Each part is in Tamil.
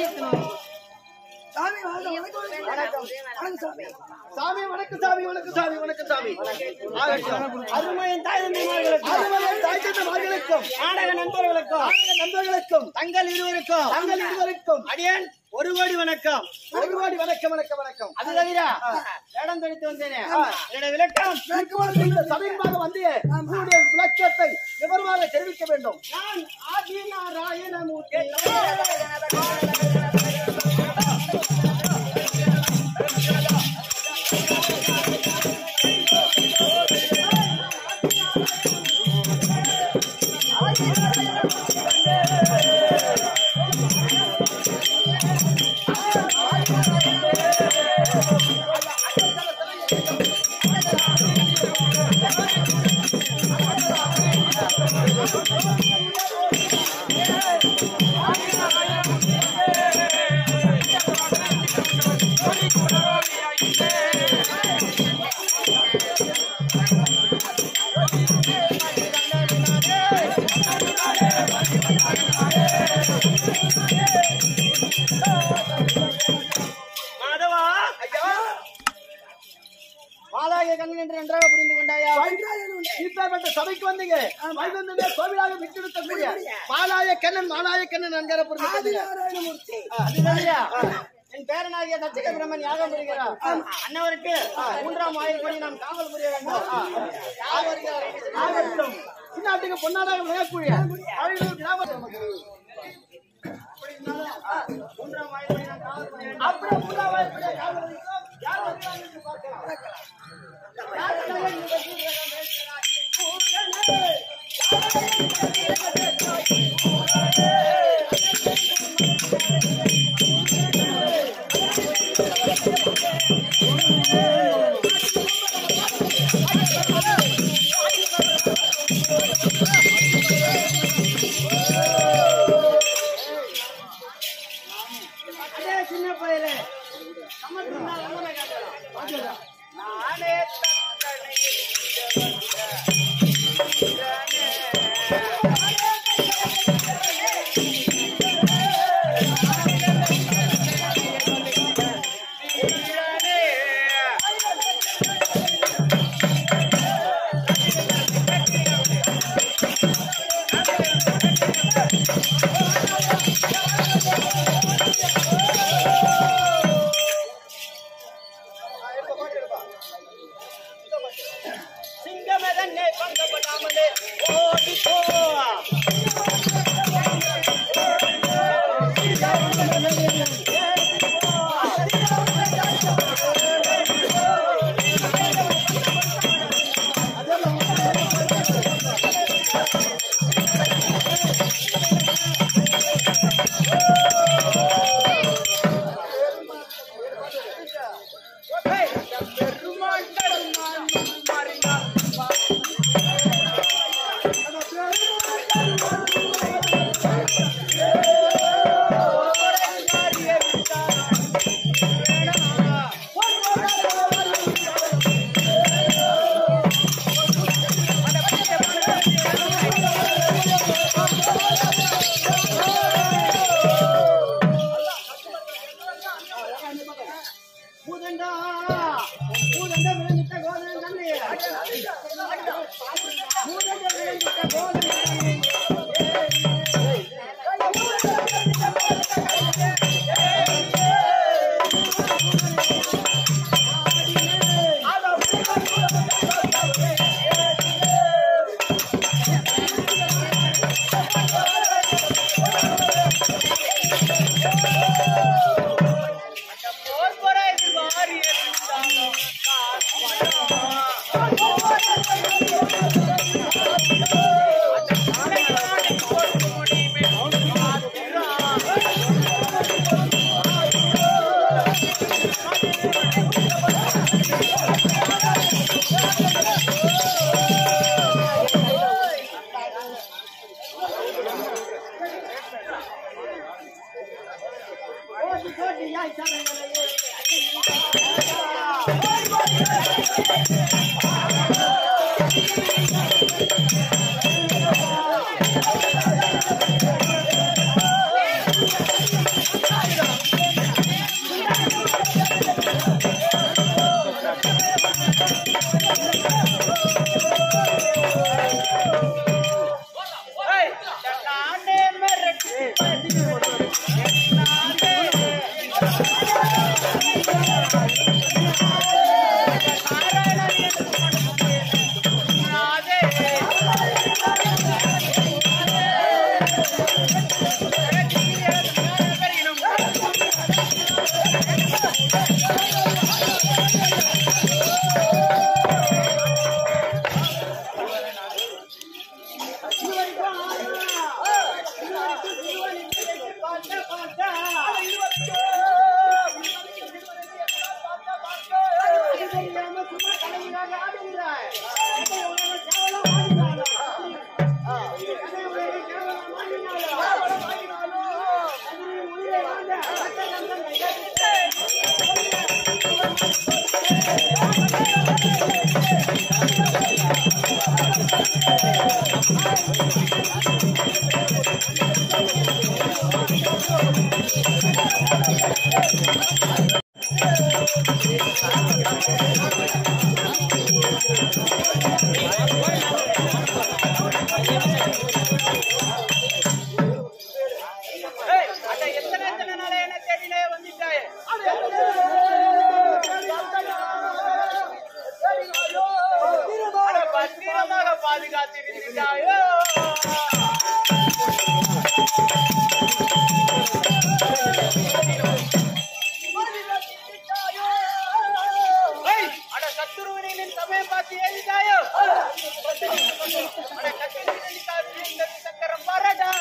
சாமி வாங்க வணக்கம் வணக்கம் வணக்கம் சாமி சாமி வணக்கம் சாமி வணக்கம் சாமி வணக்கம் சாமி ஆகட்டும். அருமையின் தாய் தந்தைமார்களுக்கும் அருமையின் தாய் தந்தைமார்களுக்கும், நாடக நண்பர்களுக்கும் நாடக நண்பர்களுக்கும் தங்கள் இருவருக்கும் தங்கள் இருவருக்கும் அடியேன் ஒரு கோடி வணக்கம் ஒரு கோடி வணக்கம் வணக்கம் வணக்கம் அது தவிர வேடம் தடித்து வந்தேனே என்னுடைய விளக்கம் இந்த சபையின்பாக வந்து உங்களுடைய விளக்கத்தை விவரமாக தெரிவிக்க வேண்டும் நான் ஆதிநாராயணமூர்த்தி மாதவா மாதாய கண்ணன் என்று நன்றாக புரிந்து கொண்டாயா இப்பேற்பட்ட சபைக்கு வந்தீங்க வைகுந்தமே கோவிலாக விட்டெடுக்கக்கூடிய பாலாய கண்ணன் மாலாய கண்ணன் நன்கர புரிந்து நாராயணமூர்த்தி அதுதான்யா என் பேரனாகிய தட்சிக பிரம்மன் யாகம் புரிகிறார் அன்னவருக்கு மூன்றாம் ஆயிரம் கோடி நாம் காவல் புரிய வேண்டும் யார் வருகிறார் ஆகட்டும் இந்நாட்டுக்கு பொன்னாடாக விளையக்கூடிய அழகூர் கிராமத்தில் மூன்றாம் ஆயிரம் கோடி நாம் காவல் புரிய வேண்டும் அப்படியே புல்லாவாய் இப்படியே காவல் வைக்கிறோம். யார் வருகிறார்கள் என்று பார்க்கலாம். அதே சின்ன பயலே சமத்து நான் நம்மளை காட்டலாம் நானே தக்கனை சிங்கமதன்னே பங்கப்படாமலே ஓடி போ பூதண்டா பூதண்டா விழுந்துட்ட கோதன் தண்ணி பூதண்டா விழுந்துட்ட கோதன் தண்ணி கோடி கோடி யாய் சரணங்களே ஆ அட எத்தனை எத்தனை நாளா என்ன தேடினே வந்துட்டாயே அட பத்திரமாக பாதுகாத்து விட்டாயோ அட சத்துருவினை நின் சமயம் பார்த்து எழுதிட்டாயோ அட கத்திரி சக்கரம் பாராட்டா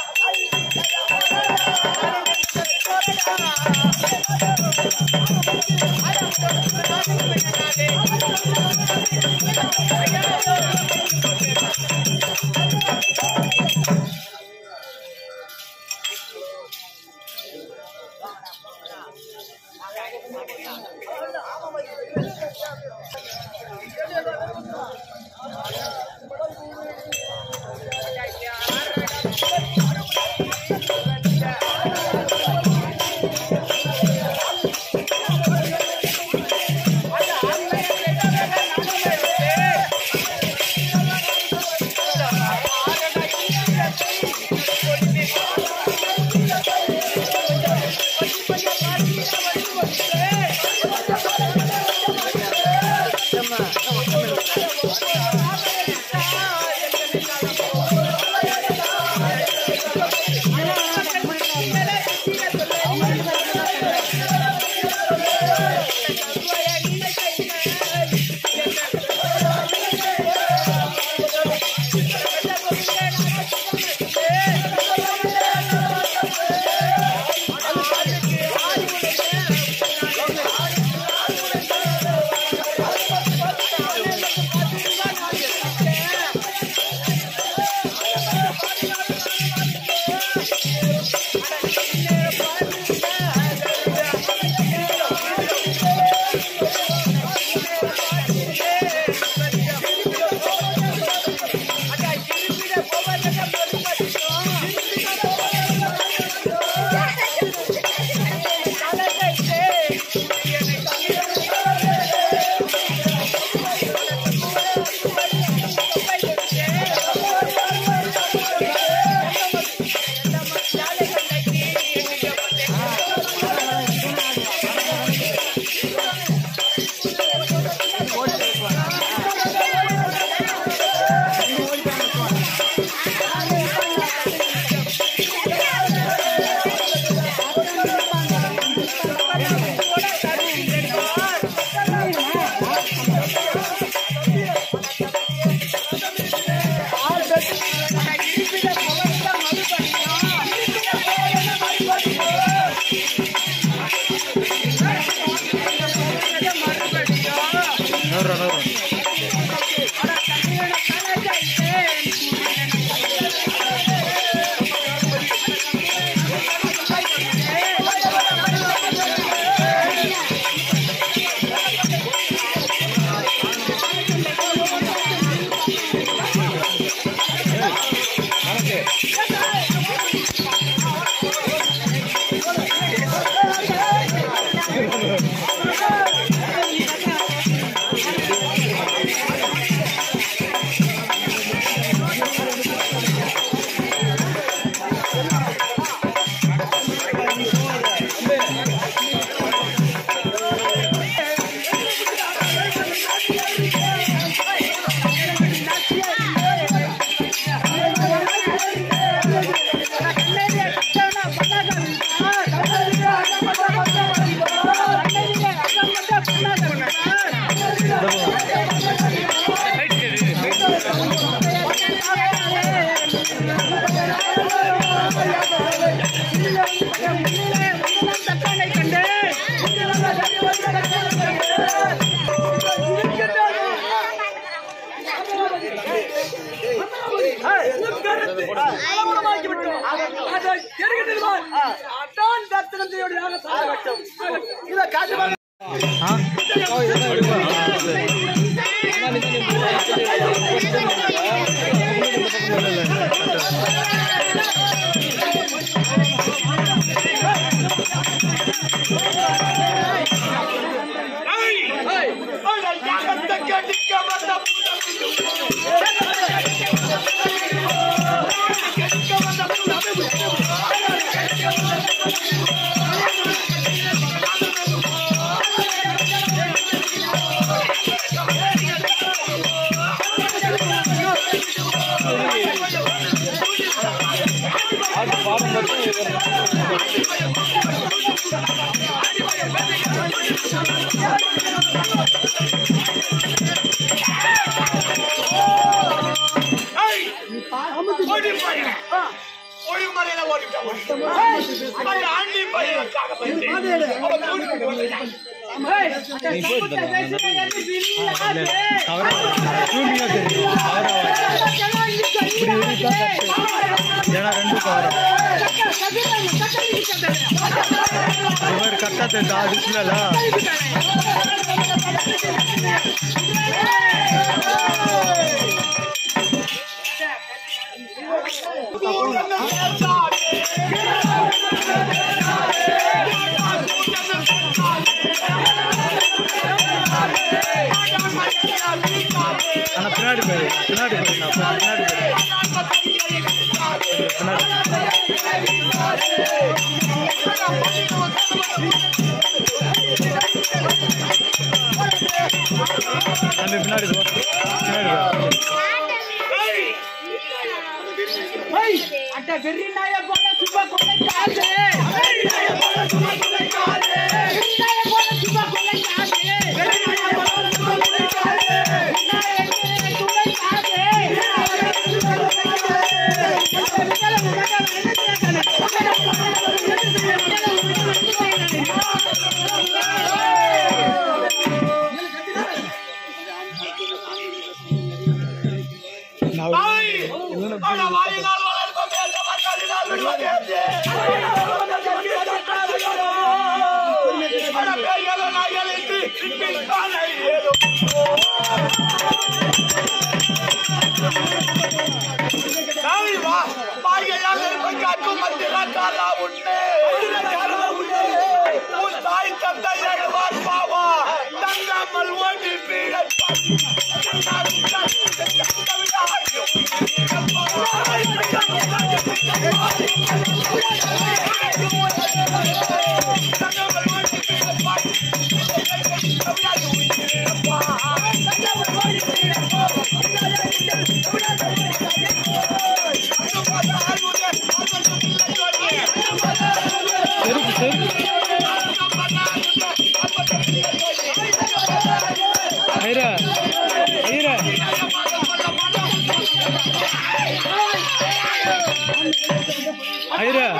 ஆ கட்டானை கண்டு இத காட்டு பாருங்க. జన రెండు కవర్ ఇవరు కట్ట దాడిస్తున్నా అన్న పినాడి పోయి పినాడి పోయి నా పినాడి పోయి அந்த பின்னாடி போ பின்னாடி போ அட்ட வெறி நாய போல சும்மா கொலை காது வெறி நாய போல சும்மா கொலை காது வெறி நாய போல சும்மா கொலை காது வெறி நாய போல சும்மா கொலை காது வெறி நாய போல சும்மா காது வெறி நாய போல சும்மா கொலை காது ஐரா ஐரா ஐரா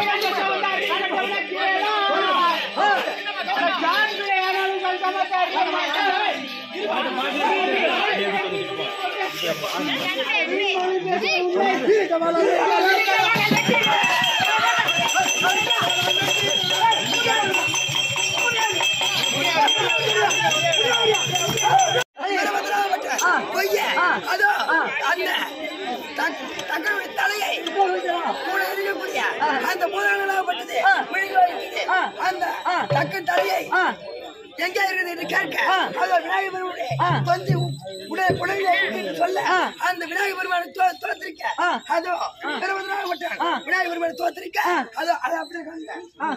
பொய்ய அதோ அந்த தக்- தங்களுடைய தலையை கூட இருக்கக்கூடிய அந்த பூதாங்களாகப்பட்டது விழுங்கி வைத்தது அந்த தக்க தலையை எங்க இருக்குது என்று கேட்க அதோ விநாயகர் பெருமானே தொந்தி உடைய குழந்தை என்று சொல்ல அந்த விநாயகர் பெருமானை தோ- தோத்திருக்க அதோ பெருமதனாகப்பட்டான் விநாயகர் பெருமானை தோத்திருக்க அதோ அதை அப்படியே காண்க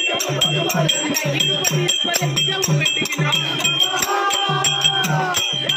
ஆ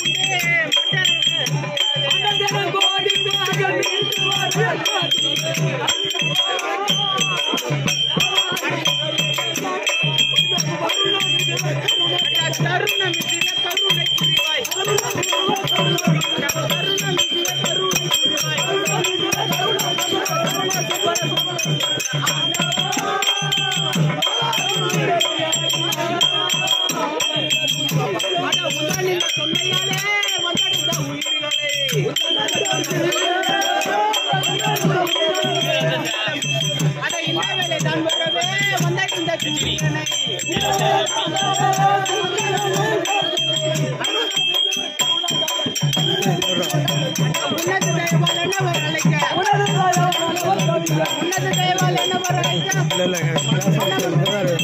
இல்ல இல்ல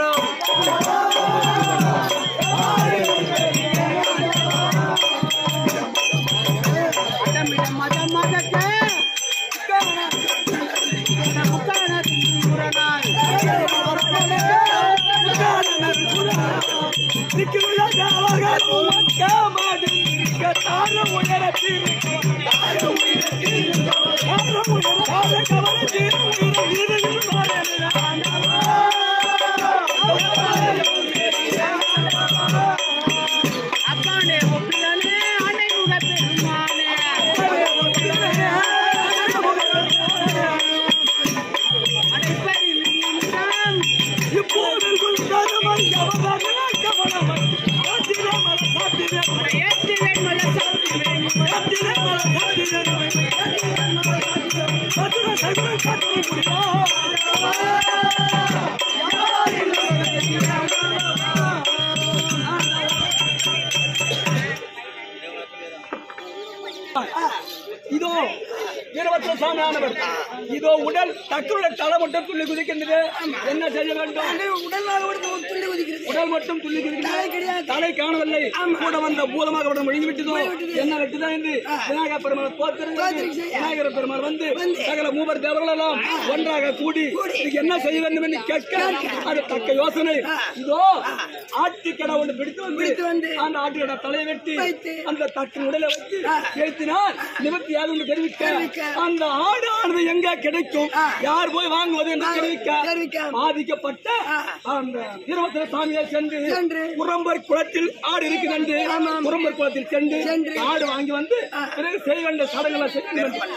இதோ வீரபத்ர சாமியானவர் இதோ உடல் தக்குள்ள தலை மட்டும் துள்ளி குதிக்கின்றது என்ன செய்ய வேண்டும் உடலாக ஒரு துள்ளி குதிக்கிறது உடல் மட்டும் துள்ளி தலை குதிக்கின்றது கிடையாது. தலை காணவில்லை கூட வந்த பூதமாக விடம் ஒழுங்கி விட்டதோ என்ன வெட்டுதா என்று விநாயகர் பெருமாள் தோத்திருந்தது தோத்திரம் செய்ய. விநாயகர் பெருமாள் வந்து வந்து. சகல மூவர் தேவர்கள் எல்லாம் ஒன்றாக கூடி இதுக்கு என்ன செய்ய வேண்டும் என்று கேட்க அது தக்க யோசனை இதோ ஆட்டுக்கடை ஒன்று பிடித்து வந்து பிடித்து வந்து அந்த ஆட்டுக்கடை தலையை வெட்டி வைத்து. அந்த தட்டின் உடலை வச்சு ஏற்றினால் நிவர்த்தி யாது என்று தெரிவிக்க தெரிவிக்க. அந்த ஆடு ஆனது எங்க கிடைக்கும் யார் போய் வாங்குவது என்று தெரிவிக்க தெரிவிக்க. பாதிக்கப்பட்ட அந்த வீரபத்திர சாமியை சென்று சென்று. குரம்பர் குளத்தில் ஆடு இருக்குது என்று குரம்பர் குளத்தில் சென்று சென்று. ஆடு வாங்கி வந்து பிறகு செய்ய வேண்டிய சடங்குகளை செய்ய வேண்டும்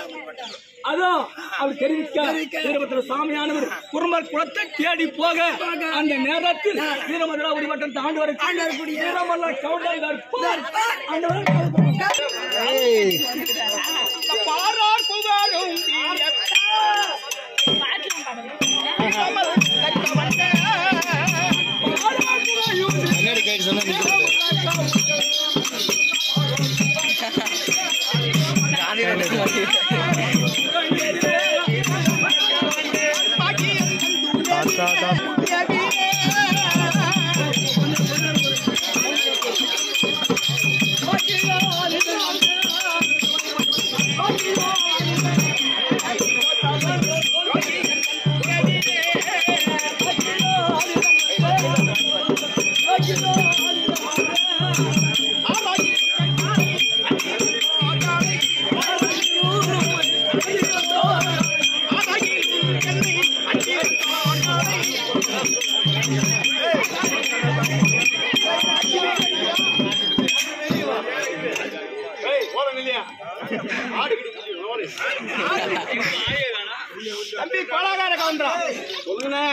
அதோ அவர் தெரிவிக்க வீரபத்திர சாமியானவர் குரம்பர் குளத்தை தேடி போக அந்த நேரத்தில் வீரபத்ரா உரிமட்டம் தாண்டு வரை வீரமல்ல கவுண்டர் தர்பார். அந்த பாரார் புகழும் தாத்தா தாத்தா தம்பி கோலாகார கவுண்டரா சொல்லுங்கண்ணே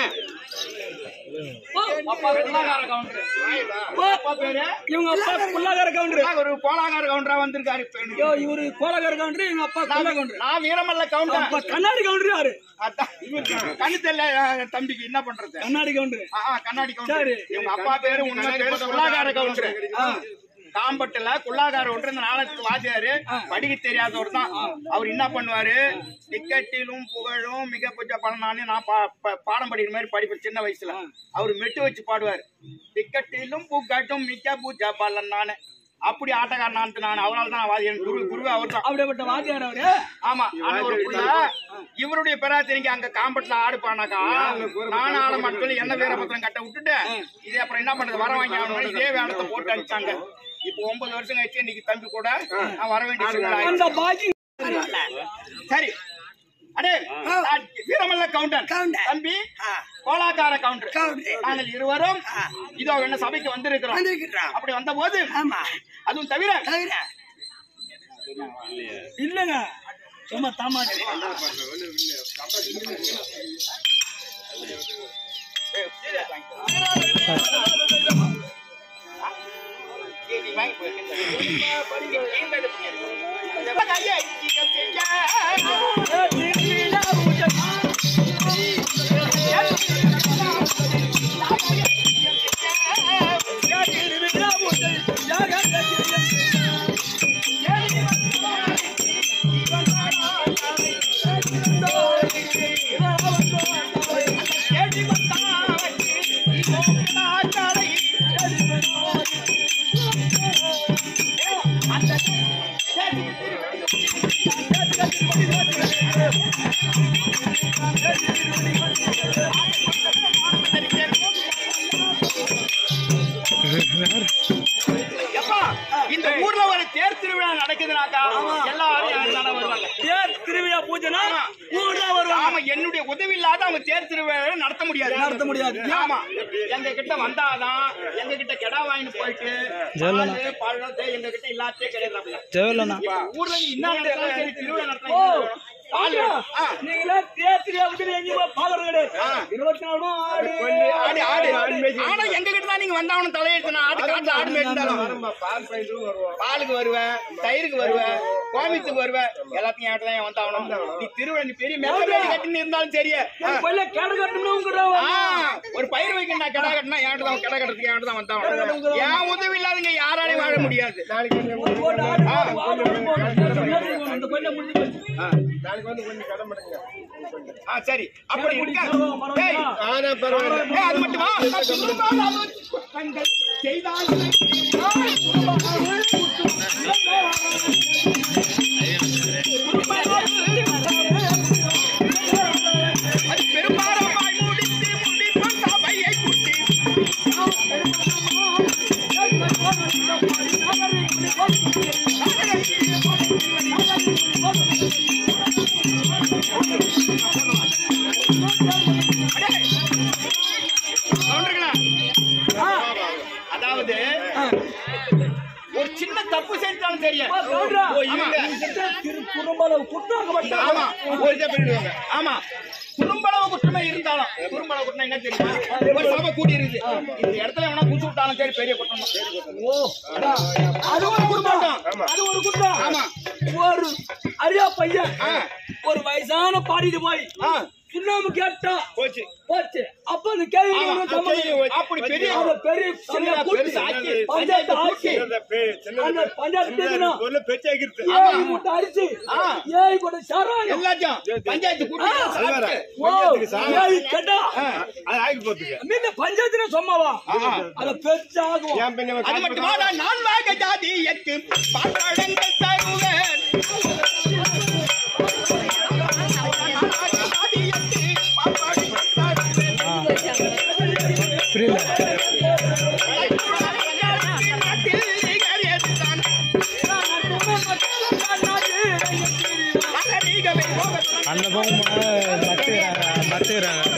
அப்பா பேரு இவங்க அப்பா குல்லாகார கவுண்டர் ஒரு கோலாகார கவுண்டரா வந்திருக்காரு இப்ப எனக்கு. ஐயோ இவரு கோலாகார கவுண்டர் இவங்க அப்பா குல்லா கவுண்டர் நான் வீரமல்ல அப்பா கவுண்டர் கண்ணாடி கவுண்டர் யாரு அதான் கண்ணு தெரியல தம்பிக்கு என்ன பண்றது கண்ணாடி கவுண்டர் ஆ, ஆ, கண்ணாடி கவுண்டர் சரி. இவங்க அப்பா பேரு உண்மை பேரு குல்லாகார கவுண்டர் காம்பட்டுல குல்லாகார கவுண்டர் இந்த நாளத்துக்கு வாத்தியாரு படிக்க தெரியாதவர் தான் அவர் என்ன பண்ணுவாரு டிக்கெட்டிலும் புகழும் மிக புஜ பலனானு நான் பா- பா- பாடம் படிக்கிற மாதிரி படிப்பேன் சின்ன வயசுல அவர் மெட்டு வச்சு பாடுவார் டிக்கெட்டிலும் புகட்டும் மிக்க பூஜா பலன் நானு அப்படி ஆட்டக்காரன் நான் அவரால் தான் வாதி என் குரு குருவே அவர் தான் அப்படிப்பட்ட வாத்தியார் அவரு ஆமா ஆனா ஒரு புள்ள இவருடைய பெறாத்திரிக்கு அங்க காம்பட்ல ஆடுப்பானாக்கா நானும் ஆட மட்டும் என்ன வீரபத்திரம் கட்ட விட்டுட்டு இதே அப்புறம் என்ன பண்றது வர வாங்கி ஆகணும் இதே வேடத்தை போட்டு அடிச்சாங்க இப்போ ஒன்பது வருஷம் கழிச்சு இன்னைக்கு தம்பி கூட நான் வர வேண்டிய சூழ்நிலை அந்த ஆயிடுச்சு. பாக்கி சரி அடே நான் வீரமல்ல கவுண்டர் கவுண்டர். தம்பி ஆ. கோலாக்கார கவுண்டர் கவுண்டர். நாங்கள் இருவரும் இதோ என்ன சபைக்கு வந்திருக்கிறோம் வந்திருக்கிறோம். அப்படி வந்த போது ஆமா அதுவும் தவிர தவிர இல்லங்க சும்மா தாமாச்சு எப்பா, இந்த ஊர்ல ஒரு தேர் திருவிழா நடக்குதுனாக்கா எல்லாரும் யாரும் வருவாங்க தேர் திருவிழா பூஜைனா ஊர்ல வருவாங்க ஆமா என்னுடைய உதவி இல்லாத அவங்க தேர் திருவிழா நடத்த முடியாது நடத்த முடியாது. ஆமா எங்க கிட்ட வந்தாதான் எங்க கிட்ட கெடா வாங்கிட்டு போயிட்டு ஜெயலலிதா. பாலு, பழம் தே- எங்க கிட்ட எல்லாத்தையும் கிடையாது ஜெயலலிதா ஊர்ல என்ன நடந்தாலும் சரி திருவிழா நடத்தலாம் பாலு, ஆ, நீங்களே தேர் திருவிழா பூஜை எங்கேயுமே பாக்குறது கிடையாது ஆ. இருபத்தி நாலு ஆடு ஆடு ஆடு ஆனா எங்க கிட்ட தான் நீங்க வந்தாவணும் தலையெடுத்து நான் ஆடு காட்டு ஆடு மேய்ந்தாலும் பாலுக்கு வருவேன் தயிருக்கு வருவேன் கோமியத்துக்கு வருவேன் எல்லாத்தையும் என்கிட்ட தான் வந்தாவணும் நீ திருவிழா நீ பெரிய மேல கட்டின்னு இருந்தாலும் சரியே ஆ. கொல்ல கேடு கட்டணும்னு உங்க ஆ, ஒரு பயிர் வைக்க நான் கடை கட்டினா என்கிட்ட தான் கடை கட்டுறதுக்கு என்கிட்ட தான் வந்தாவணும் என் உதவி இல்லாதங்க யாராலையும் வாழ முடியாது போட்டு ஆடு போட்டு ஆடு போட்டு போட்டு இந்த கொல்ல முடிஞ்சு போச்சு ஆ சரி அப்படி இருக்க டேய், ஆனா பரவாயில்ல ஏய், அது மட்டுமா நான் திரும்பாத குற்றங்கள் செய்தால் அது பெரும்பாரமாய் முடித்து முடிப்பான் சபையை குட்டி கவுண்டர்களா? அதாவது ஒரு சின்ன தப்பு செஞ்சாலும் தெரியும் கவுண்டரா, ஆமா. திரு குறும்பளவு குற்றாங்க மாட்டாங்க ஆமா ஒரு இதை பண்ணிடுவாங்க ஆமா குறும்பளவு குற்றமே இருந்தாலும் குறும்பளவு குற்றம் என்ன தெரியுமா ஒரு சபை கூடி இருக்குது இந்த இடத்துல எவனா குடிச்சு விட்டாலும் சரி பெரிய குற்றம் தான். அது ஒரு குற்றம் அது ஒரு குற்றம் ஆமா ஒரு அரியா பையன் ஆ. ஒரு வயசான பாடிட்டு போய் ஆ. சுண்ணாம்பு கேட்டா போச்சு போச்சு அப்ப அந்த கேள்வி ஆமா, ஒண்ணும் அது சம்மந்தம் கேள்வி இல்லை. வச்சு- அப்படி பெரிய அந்த பெரிய சின்ன பஞ்சாயத்து பெருசு ஆக்கி, பஞ்சாயத்து ஆக்கி அந்த பஞ்சாயத்து தெரியுமா? ஏய் முட்டை அரிசி ஆ. ஏய் கூட சாராயம் எல்லாத்தையும் பஞ்சாயத்து கூட்டி சாப்பிட்டு. ஓ, ஏய் கேட்டா மீன் பஞ்சாயத்துல சொன்னாவா ஆ. அத பெருசாகும் அது மட்டுமா நான் நான்காக ஜாதியத்து பாட்டாளங்கள் தருவேன் ஜாதியத்து பாட்டாளங்கள் தருவேன். புரியல நாட்டில் நிகழ்யதுதான் நாகரீகமே போகட்டும். அந்த பக்கம் போனா மத்துக்கிறாங்க மத்துக்கிறாங்க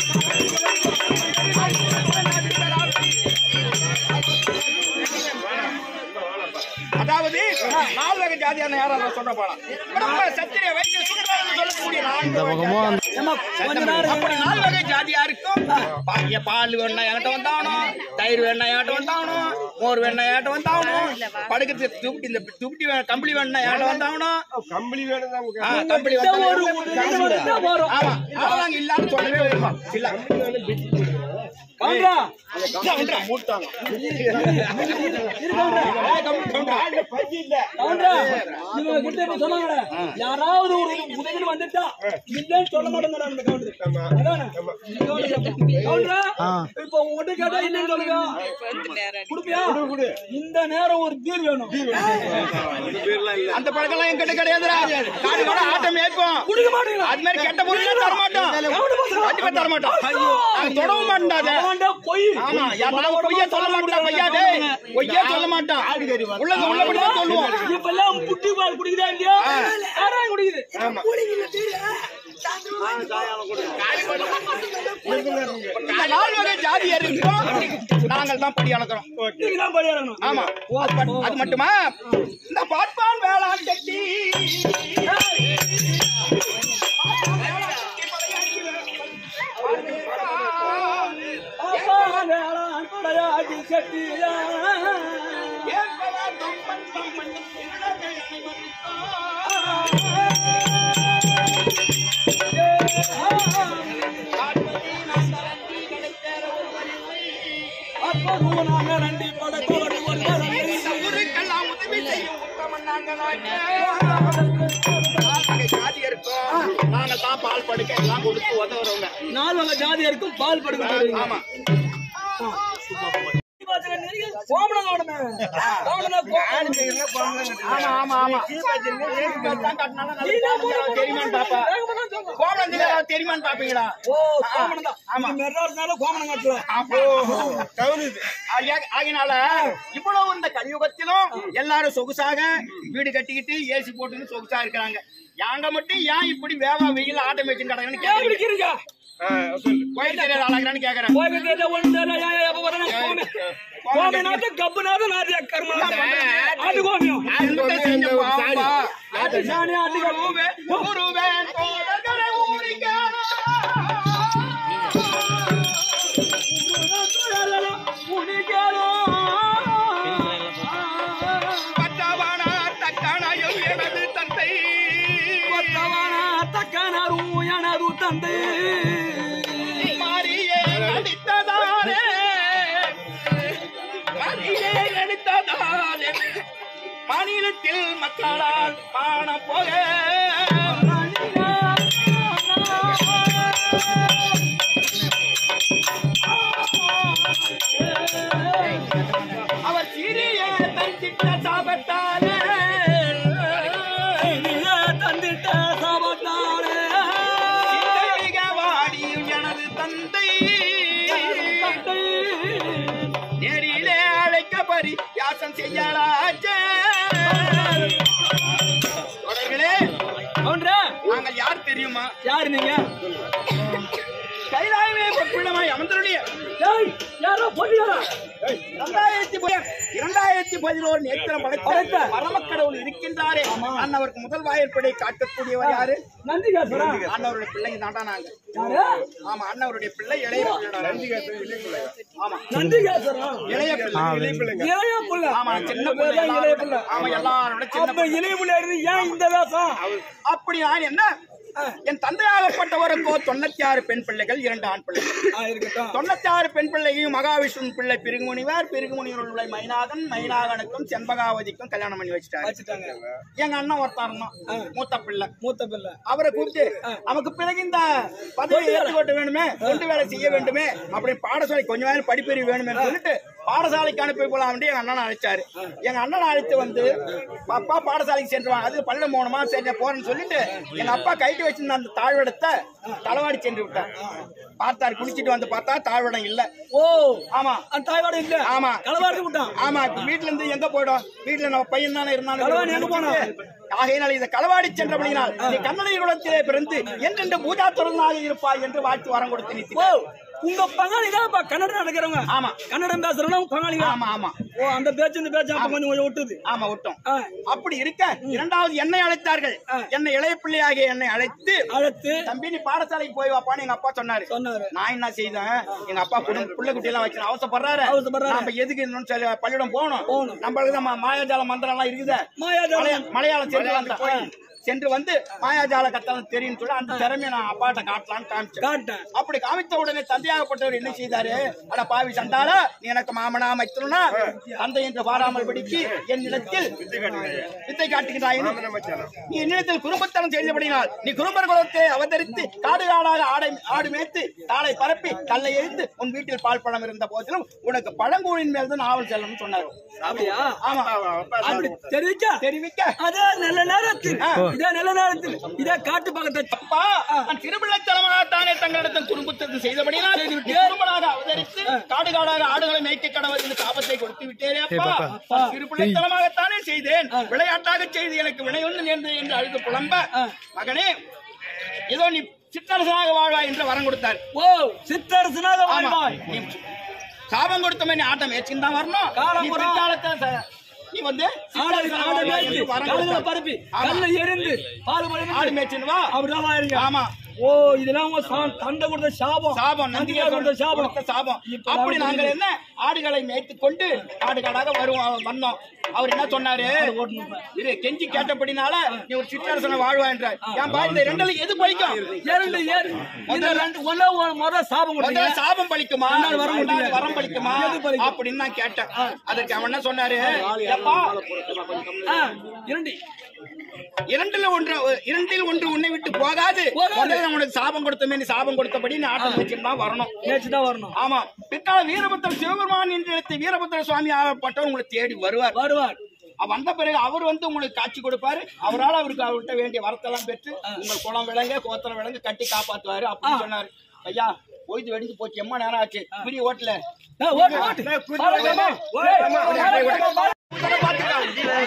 அதாவது நாலு வகை ஜாதியான யாராவது சொல்ற போலாம் பிரம்ம சத்திரிய வைத்திய சுந்தரன்னு சொல்லக்கூடிய இந்த நான்கு பக்கமும் அந்த ஏம்மா, கொஞ்ச நேரம் அப்படி நாலு வகை ஜாதியா இருக்கும் பாக்கிய பால் வேணா என்கிட்ட வந்தாகணும் தயிர் வேணா என்கிட்ட வந்தாகணும் மோர் வேணா என்கிட்ட வந்தாகணும் படுக்கிறதுக்கு துப்டி இந்த துப்டி வே- கம்பளி வேணா என்கிட்ட வந்தாகணும் கம்பளி வேணும் தான் ஆ, கம்பளி இந்த வந்தா ஒரு உதவி வந்தா வரும் ஆமா அவ்வளவுதாங்க இல்லாத சொல்லவே வருமா இல்ல கவுண்டரா, மூட்டாங்க இரு கவுண்டரா. கவுண்டரா, இவங்க கிட்ட இப்ப சொன்னாங்கடா, யாராவது ஒரு உதவி வந்துட்டா இல்லைன்னு சொல்ல மாட்டேங்கிறாங்க அந்த கவுண்டர். அதானே? கவுண்டரா, ஆ. இப்ப உங்ககிட்ட கேட்டா இல்லைன்னு சொல்லுங்க. குடுப்பியா? இந்த நேரம் ஒரு தீர் வேணும் அந்த பழக்கம்லாம் என்கிட்ட கிடையாதுடா காடு கூட ஆட்டம் மேய்ப்போம் குடுக்க மாட்டீங்களா அது மாதிரி கெட்ட பொருள் தர மாட்டோம் கவுண்டர் பசங்க. கண்டிப்பா தர மாட்டோம் நாங்க தொடவும் மாட்டோம் அதை. அதான்டா பொய் ஆமா யாரும் பொய்யா சொல்ல மாட்டான் பொய்யா டேய் பொய்யா சொல்ல மாட்டான் உள்ளது உள்ளபடி தான் சொல்லுவோம் இப்பெல்லாம் புட்டி பால் குடிக்குதா இல்லையா சாராயம் குடிக்குது இந்த நால் வகை ஜாதியர் இருக்கோம் நாங்கள் தான் படி அளக்கிறோம் நீங்க தான் படி இறங்கணும் ஆமா அது மட்- அது மட்டுமா இந்த பார்ப்பான் வேளாண் கட்டி அப்பா வேளாண் கொடையாடி செட்டியா அப்பா நாங்க ரெண்டு படத்தோடு ஊருக்கெல்லாம் உதவி செய்யும் உத்தமன் நாங்களாக. நால் வகை ஜாதி இருக்கோம். நாங்க தான் பால் படுக்க எல்லாம் கொடுத்து உதவுறவங்க நாலு வகை ஜாதி இருக்கும் பால் படுக்க ஆமா ஆமா ஆமா ஆமா தான் கட்டினாலும் நல்ல கோமணம் தெரியுமான்னு பாப்பா கோமணம் தெரியாதா தெரியுமான்னு பாப்பீங்களா ஆமா ஆகிய- ஆகினால இவ்வளவு இந்த கலியுகத்திலும் எல்லாரும் சொகுசாக வீடு கட்டிக்கிட்டு ஏசி போட்டுன்னு சொகுசா இருக்கிறாங்க யாங்க மட்டும் ஏன் இப்படி வேவா வெயில் ஆட்டம் வச்சு கிடக்குன்னு கேக்குறீங்க கோயில் தெரியாத ஆளாகிறான்னு கேக்குறேன் கப்புனாத நாதியா கர்மம் அது கோமியம் அன்பு செஞ்ச பாம்பா. ஊருவே- ஊருவேன் தோழர்களே ஊரிக்கானா. பட்டவனார் தக்கணையும் எனது தந்தை தந்தை மாரியே நடித்ததாலே மாரியே நடித்ததாலே மாநிலத்தில் மக்களால் காண போக அவர் சிறிய தந்திட்ட சாபத்தாலே தந்திட்ட சாபத்தானே சிந்தைமிக வாடியும் எனது தந்தை நேரிலே அழைக்க பரி யாசம் செய்யலாச்சே தொடர்களே கவுண்டரே நாங்கள் யார் தெரியுமா யாரு நீங்க கைலாயமே பொற்பிடமாய் அமர்ந்தருடைய ஏய் யாரோ பொய்யாரா இரண்டாயிரத்தி பதி- இரண்டாயிரத்தி பதினோரு நேத்திரம் படைத்த பரமக்கடவுள் இருக்கின்றாரே அன்னவருக்கு முதல் வாயிற்படை காட்டக்கூடியவர் யாரு நந்திகாசுரா அண்ணவருடைய பிள்ளைங்க தாண்டா நாங்க யாரு ஆமா அண்ணவருடைய பிள்ளை இளைய பிள்ளை ஆமா நந்திகாசுரா இளைய பிள்ளை இளைய புள்ள ஆமா சின்ன உங்க பிள்ளை பேர் தான் இளைய புள்ள எல்லாரோட- ஆமா எல்லாரோட சின்ன அப்ப இளைய புள்ள இருந்து ஏன் இந்த வேஷம் அப்படி நான் என்ன என் தந்தையாகப்பட்டவருக்கோ தொண்ணூத்தி ஆறு பெண் பிள்ளைகள் இரண்டு ஆண் பிள்ளைகள் ஆ, இருக்கட்டும் தொண்ணூத்தி ஆறு பெண் பிள்ளையும் மகாவிஷ்ணு பிள்ளை பிருகுமுனிவர் பிருகுமுனிவர் பிள்ளை மைனாகன் மைனாகனுக்கும் செண்பகாவதிக்கும் கல்யாணம் பண்ணி வச்சுட்டாரு வச்சுட்டாங்க எங்க அண்ணன் ஒருத்தர் இருந்தான் மூத்த பிள்ளை மூத்த பிள்ளை அவரை கூப்பிட்டு நமக்கு பிறகு இந்த பதவி ஏற்றுக்கொட்ட வேண்டுமே கொண்டு வேலை செய்ய வேண்டுமே அப்படி பாடசாலை கொஞ்ச நேரம் படிப்பறிவு வேணுமே சொல்லிட்டு பாடசாலைக்கு அனுப்பி போலாம் எங்க அண்ணனை அழைச்சாரு எங்க அண்ணனை அழைத்து வந்து அப்பா பாடசாலைக்கு சென்று வா அது பள்ளம் போகணுமா சரி நான் போறேன்னு சொல்லிட்டு எங்க அப்பா கைட்டு வச்சிருந்த அந்த தாழ்வடத்தை களவாடி சென்று விட்டார் பார்த்தாரு குளிச்சிட்டு வந்து பார்த்தா தாழ்வடம் இல்ல ஓ ஆமா அந்த தாய்வாடு இல்ல ஆமா. களவாடி விட்டான் ஆமா இப்ப வீட்டுல இருந்து எங்க போயிடும் வீட்டுல நம்ம பையன் தானே களவாடி எங்க போனான்? இருந்தாலும் ஆகையினால் இந்த களவாடி சென்றபடியினால் நீ கண்ணனை குலத்திலே பிறந்து என்றென்று பூஜா தொடர்ந்தாக இருப்பாய் என்று வாழ்த்து வரம் கொடுத்து ஓ நிறுத்தி உங்க பங்காளி தான் இப்ப கன்னடம் நடக்கிறவங்க ஆமா கன்னடம் பேசுறவங்க உங்க பங்காளி தான். ஆமா ஆமா ஓ அந்த பேச்சு இந்த பேச்சு அப்ப கொஞ்சம் கொஞ்சம் விட்டுது ஆமா விட்டோம் ஆ, அப்படி இருக்க இரண்டாவது என்னை அழைத்தார்கள் என்னை இளைய பிள்ளையாகிய என்னை அழைத்து அழைத்து தம்பி நீ பாடசாலைக்கு போய் வாப்பான்னு எங்க அப்பா சொன்னாரு சொன்னாரு நான் என்ன செய்தேன் எங்க அப்பா குடும்ப பிள்ளை குட்டி எல்லாம் வச்சு அவசப்படுறாரு அவசரப்படுறாரு. நம்ம எதுக்கு இன்னும் சரி பள்ளியிடம் போகணும் போகணும். நம்மளுக்கு தான் மா- மாயாஜால மந்திரம் எல்லாம் இருக்குதே மாயாஜாலம். மலையா- மலையாளம் சென்று வந்தேன் சென்று வந்து மாயாஜால கத்தலம் தெரியும் சொல்லி அந்த திறமையை நான் அப்பாட்ட காட்டலான்னு காமிச்சேன் காட்டேன் அப்படி காமித்த உடனே தந்தையாகப்பட்டவர் என்ன செய்தாரு அட பாவி சண்டாரா நீ எனக்கு மாமனா மைத்துனா தந்தை என்று பாராமல் படிக்கு என் இடத்தில் வித்தை காட்டுகிறாய் நீ என்னிடத்தில் குடும்பத்தனம் செய்தபடினால் நீ குடும்பர் குலத்தை அவதரித்து காடு காடாக ஆடை ஆடு மேய்த்து காலை பரப்பி கல்லை எழுத்து உன் வீட்டில் பால் பழம் இருந்த போதிலும் உனக்கு பழங்கூழின் மேல் தான் ஆவல் செல்லணும்னு சொன்னாரு அப்படியா ஆமா அப்படி தெரிவிக்க தெரிவிக்க அதே நல்ல நேரத்தில் ஆ. இதே நல்ல நேரத்தில் இதே காட்டு பக்கத்தை அப்பா நான் திருவிழத்தலமாகத்தானே தங்களிடத்தில் குறும்புத்தது செய்தபடினால் திருமணாக அவதரித்து காடு காடாக ஆடுகளை மேய்க்க கடவுள் என்று சாபத்தை கொடுத்து விட்டேரே அப்பா திருப்பிள்ளைத்தனமாகத்தானே செய்தேன் விளையாட்டாக செய்து எனக்கு வினை ஒன்று நேர்ந்தது என்று அழுது புலம்ப மகனே ஏதோ நீ சிற்றரசனாக வாழ்வா என்று வரம் கொடுத்தார் ஓ சித்தரசனாக ஆமா. வாழ்வாய் நீ சாபம் கொடுத்த மாதிரி ஆட்டம் ஏச்சுன்னு தான் வரணும் காலம் நீ புறா. பிற்காலத்துல ச- நீ வந்து ஆடு சிற்றரசனாக ஆடு வாழ்வாய் மேய்ச்சி என்று வரம் கல்லுல கொடுத்தார். பரப்பி ஆமா. கல்ல எரிந்து பால் பழி ஆடு மேய்ச்சின்னு வா அப்படிதான் வாயிருங்க ஆமா ஓ இதெல்லாம் உங்க சா- தந்தை கொடுத்த சாபம் சாபம் நந்திகா நந்திகா கொடுத்த சாபம் கொடுத்த சாபம் இப்ப அப்படி நாங்க நாங்கள் என்ன ஆடுகளை மேய்த்துக் கொண்டு ஆடுகாடாக வருவோம் வந்தோம் அவர் என்ன சொன்னாரு இரு கெஞ்சி கேட்டபடினால நீ ஒரு சிற்றரசனை வாழ்வா என்றார் என் பா இந்த ரெண்டுல எது பலிக்கும் இரண்டு ஏறு இந்த ரெண்டு ஒண்ணே ஒரு முறை சாபம் கொடுத்தீங்க முதல்ல சாபம் பலிக்குமா ரெண்டாவது வரம் கொடுத்தீங்க. ரெண்டாவது வரம் பலிக்குமா எது பலிக்கும்? அப்படின்னு நான் கேட்டேன் அதுக்கு அவன் என்ன சொன்னாரு எப்பா ஆ, இரண்டு இரண்டுல ஒன்று இரண்டில் ஒன்று உன்னை விட்டு போகாது போகாது. முதல்ல உனக்கு சாபம் கொடுத்தமே நீ சாபம் கொடுத்தபடி நீ ஆட்டம் வச்சுட்டு தான் வரணும் நேற்று தான் வரணும் ஆமா பிற்கால வீரபத்திர சிவபெருமான் என்று எடுத்து வீரபத்திர சுவாமி ஆகப்பட்டவர் உங்களை தேடி வருவார் வருவார் அவ- வந்த பிறகு அவர் வந்து உங்களுக்கு காட்சி கொடுப்பாரு அவரால் அவருக்கு அவர்கிட்ட வேண்டிய வரத்தெல்லாம் பெற்று உங்கள் குளம் விலங்க கோத்தரம் விலங்கு கட்டி காப்பாத்துவாரு அப்படின்னு சொன்னாரு ஐயா பொய்து வெடிஞ்சு போச்சு எம்மா நேரம் ஆச்சு பெரிய ஓட்டல ஏ, ஓட்டு, ஓட்டு. பாருங்கம்மா. ஏய், பாருங்கம்மா.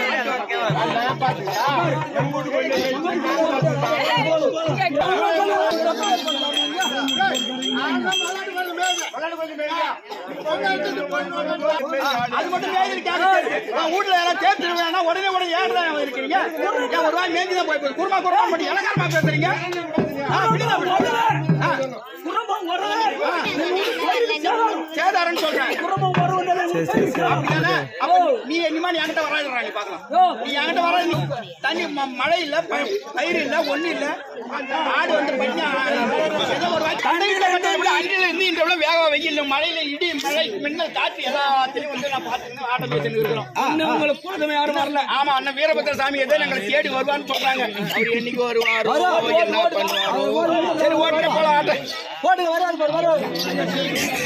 அது மட்டும் மேய்தல் கேட்க வீட்டுல எல்லாம் தேர்த்து வேணா உடனே உடனே ஏன் இருக்கிறீங்க ஏன் ஒரு வாய் மேய்ஞ்சி தான் போய் போய் குருமா குருமா பண்ணி இலக்காரமா பேசுறீங்க ஆ, விடுங்க, விடுங்க. ஆ, குடும்பம் வருவார். சேதாரன்னு சொல்றேன் குடும்பம் வருவதில்லை. அப்படிதானே? அப்ப நீ இனிமே நீ என்கிட்ட வராதுடா, நீ பார்க்கலாம். ஓ, நீ என்கிட்ட வராது, நீ தண்ணி ம- மழை இல்ல ப- பயிர் இல்ல ஒண்ணு இல்ல ஆடு வந்து பண்ணி ஏதோ ஒரு வாய் தண்ணியில வந்து இப்படி அன்றில இருந்து இந்த இவ்வளவு வேக வெயில் மழையில இடி மழை மின்னல் காற்று எல்லாத்தையும் வந்து நான் பாத்துக்கிட்டு ஆட்டம் பேசிட்டு இருக்கிறோம் இன்னும் உங்களுக்கு கூட்டமே யாரும் வரல ஆமா அண்ணன் வீரபத்திர சாமி ஏதோ எங்களை தேடி வருவான்னு சொல்றாங்க அவர் என்னைக்கு வருவாரோ என்ன பண்ணுவாரோ சரி ஓட்டு போலாம் ஆட்டம் போட்டுங்க வராது பாரு வராது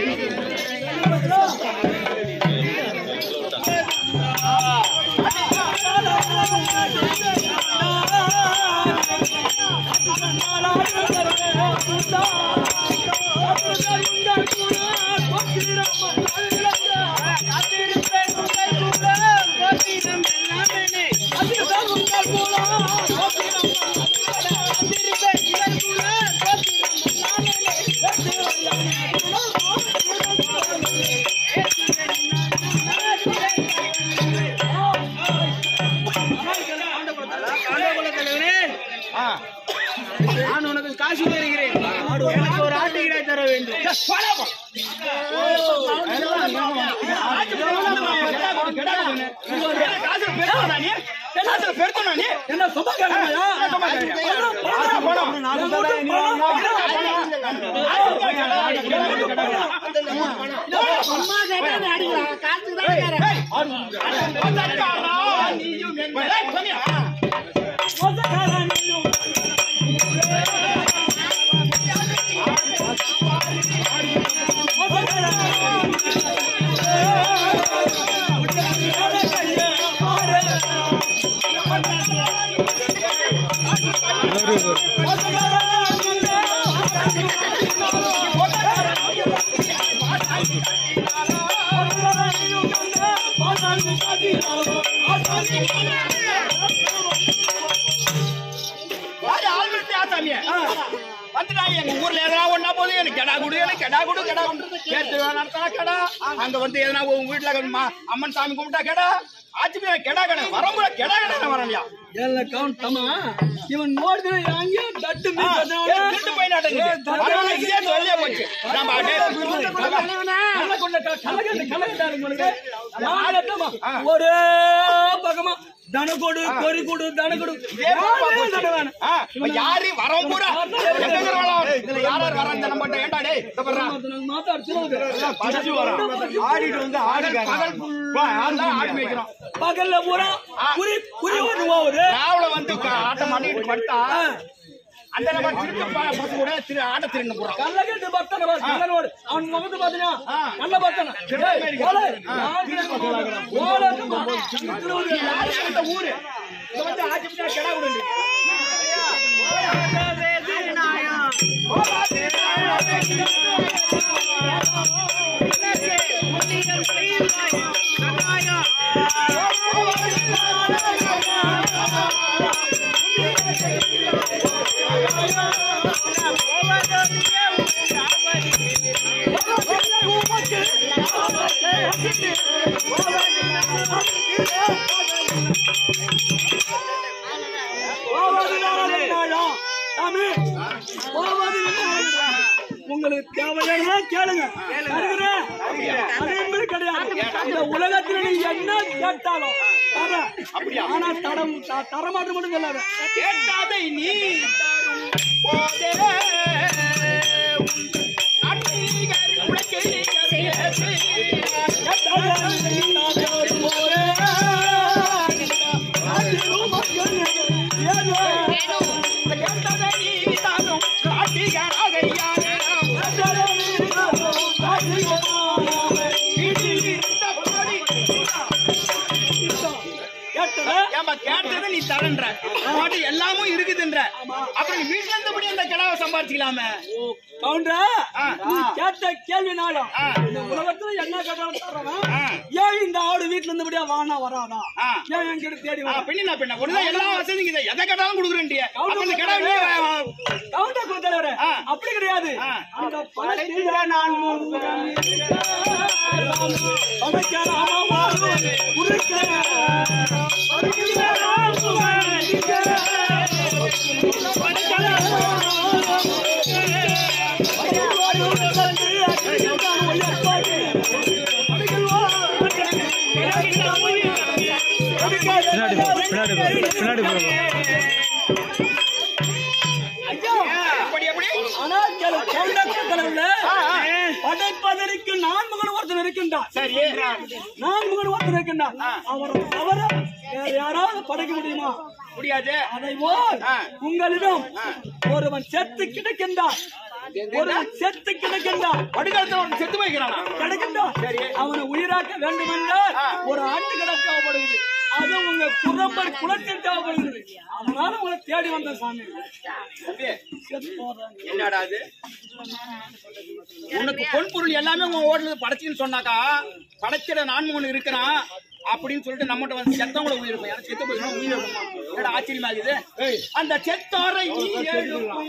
ஆ. நான் உனக்கு காசு தருகிறேன் எனக்கு ஒரு ஆட்டு கிடை தர வேண்டும் என்ன சொந்தக்காரங்களா? வந்துட்டாங்க எங்க ஊர்ல எதனா ஒண்ணா போது எனக்கு கெடா குடு எனக்கு கெடா குடு கெடா குடு கேட்டு நடத்தினா கெடா அங்க வந்து எதனா உங்க வீட்டுல மா- அம்மன் சாமி கும்பிட்டா கெடா ஆச்சு போய் கெடா கடை வரமுறை கெடா கடை வரலையா ಎಲ್ಲ ಕೌಂಟ್ ತಮ್ಮ ಇವನ್ ನೋಡಿದ್ರೆ ಹಂಗೆ ದಡ್ಡು திருட்டு போய் நாட்டுக்கு பரவாயில்ல இதே சொல்லியே போச்சு நம்ம அப்படியே ஒரே பக்கமா தனக்கொடு பொறி கொடு தனக்கொடு இதே பாப்பா போச்சு. ஆ, இப்ப யாரு வரவும் பூரா எங்க இருக்கிறவங்களோ, இதுல யார் யார் வரான்னு நம்ம மட்டும் ஏன்டா டேய் இதோ பாருடா. படிச்சு வரான். ஆடிட்டு வந்து ஆடு பகல் full ஆ எல்லாம் ஆடு மேய்க்கிறோம். பகல்ல பூரா குறி குறி ஒண்ணுவா ஒரு ராவுல வந்து க- ஆட்டம் மாட்டிக்கிட்டு படுத்தா அந்த நம்ம திருட்டு ப- பசங்க கூட திரு ஆட்ட திருன்னு போறோம் கல்லகட்டு பத்தன பாரு, கல்லனோடு. அவன் முகத்து பாத்தீங்கன்னா நல்ல பத்தன திருநெல்வேலி. ஓலை யாரு அந்த ஊரு இங்க வந்து ஆச்சு பிடிச்சா கெடா விடுங்க சாமி போவது என்ன? உங்களுக்கு தேவையான கேளுங்க தருகிறேன். அது என்பது கிடையாது இந்த உலகத்துல நீ என்ன கேட்டாலும் தர ஆனா தரம் த- தரமாற்றம் மட்டும் சொல்லாத கேட்டாதை நீ தரும் போதே உன் நாட்டிகர் உலகினிகர் கேட்டதை நீ தரும் நாட்டிகராக யாரும் ஏம்பா கேட்டதை நீ தரன்ற பாட்டு எல்லாமும் இருக்குதுன்ற அப்புறம் நீ வீட்டுல இருந்தபடி அந்த கிடாவை சம்பாரிச்சுக்கலாமே கவுண்டரா ஆ. நீ கேட்ட கேள்வினாலும் ஆ. இந்த உலகத்துல என்ன கேட்டாலும் தர்றவன் ஆ. ஏன் இந்த ஆடு வீட்டுல இருந்தபடியா வானா வராதா ஆ. ஏன் என்கிட்ட தேடி ஆ, வர பின்ன பின்ன ஒண்ணுதான் எல்லா வசதியும் இருக்குது எதை கேட்டாலும் கொடுக்குறேன்டிய அப்ப இந்த கிடாவை நீ கவுண்டர் கொடுத்தவரே ஆ. அப்படி கிடையாது ஆ. அந்த பணத்தில நான் பணக்காரமா பின்னாடி போ, பின்னாடி போ, பின்னாடி போ. எப்படி எப்படி ஆனால் கேளு, கவுண்டர் கொடுத்தவர்கள, படைப்பதற்கு நான்முகன் ஒருத்தன் இருக்கின்றான் சரி நான்முகன் ஒருத்தன் இருக்கின்றான் அவரை தவிர வேற யாராவது படைக்க முடியுமா முடியாது அதை போல் ஆ. உங்களிடம் ஒருவன் செத்து கிடக்கின்றான் ஒருவன் செத்து கிடக்கின்றான் படுகாலத்துல ஒருத்தன் செத்து போய்க்கிறானா கிடக்கின்றான் அவனை உயிராக்க வேண்டும் என்றால் ஒரு ஆட்டுக்கடை தேவைப்படுகிறது அது உங்க குரம்பர் குலத்தில் தேவைப்படுகிறது அதனால உங்களை தேடி வந்த சாமி தம்பி, செத்து போறேன். என்னடா அது உனக்கு பொன் பொருள் எல்லாமே உன் ஓட்டுல படைச்சுன்னு சொன்னாக்கா படைச்சிட நான்முகன் இருக்கிறான் அப்படின்னு சொல்லிட்டு நம்மகிட்ட வந்து செத்தவங்கள உயிர் இருக்கும் யாரும் செத்து போயிருந்தா உயிர் இருக்குமா என்னடா ஆச்சரியமா இருக்குது அந்த செத்தோரை நீ எழுப்பும்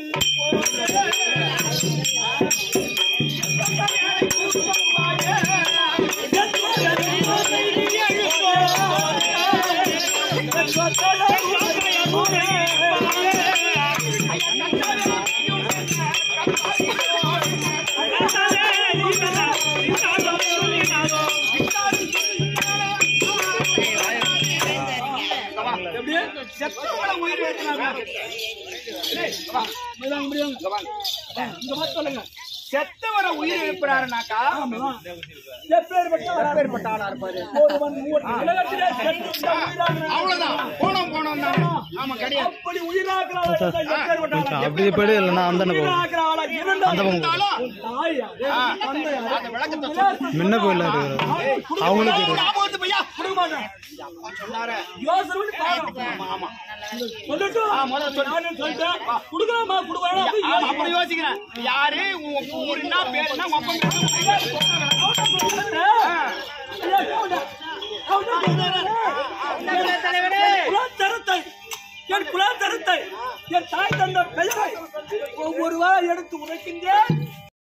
எப்படி? செத்தவங்கள உயிர் ஏத்துனாங்க. டேய், வா, முடியாங்க, முடியாங்க. இங்க வா சொல்லுங்க செத்தவரை உயிர் எழுப்புறாருனாக்கா ஆமா. எப்பேற்பட்ட எப்பேற்பட்ட ஆளா இருப்பாரு ஒருவன் ஒரு உலகத்திலே செத்து உயிராகிறான். அவ்வளவுதான் போனோம் போனோம் தான் ஆமா கிடையாது அப்படி உயிராக்கிற ஆளா இருந்தா எப்பேற்பட்ட ஆளா? அப்படி போயிடு இல்லைன்னா அந்த பக்கம் உயிராக்கிற ஆளா இருந்தா அந்த பக்கம் போ. உன் தாய் யாரு? உன் தந்தை யாரு? அந்த விளக்கத்தை சொல்லு. முன்ன போயிடலாம் இருக்கிறது அவங்களுக்கு தெரியும். ஞாபகத்து பையா கொடுக்க மாட்டேன். சொன்னாரு யோசனை பண்ணி பாரு. ஆமா சொல்லட்டும். ஆ, முதல்ல சொல்லு. நானும் சொல்லிட்டேன். கொடுக்கலாமா, கொடுக்கலாமா, அப்படி ஆமா, அப்படி யோசிக்கிறேன் யாரு உன் ஊருன்னா பேருன்னா உன் அப்பன் குலத்தரத்தை, என் குலத்தரத்தை, என் தாய் தந்த பெயரை ஒவ்வொருவா எடுத்து உரைக்கின்றேன்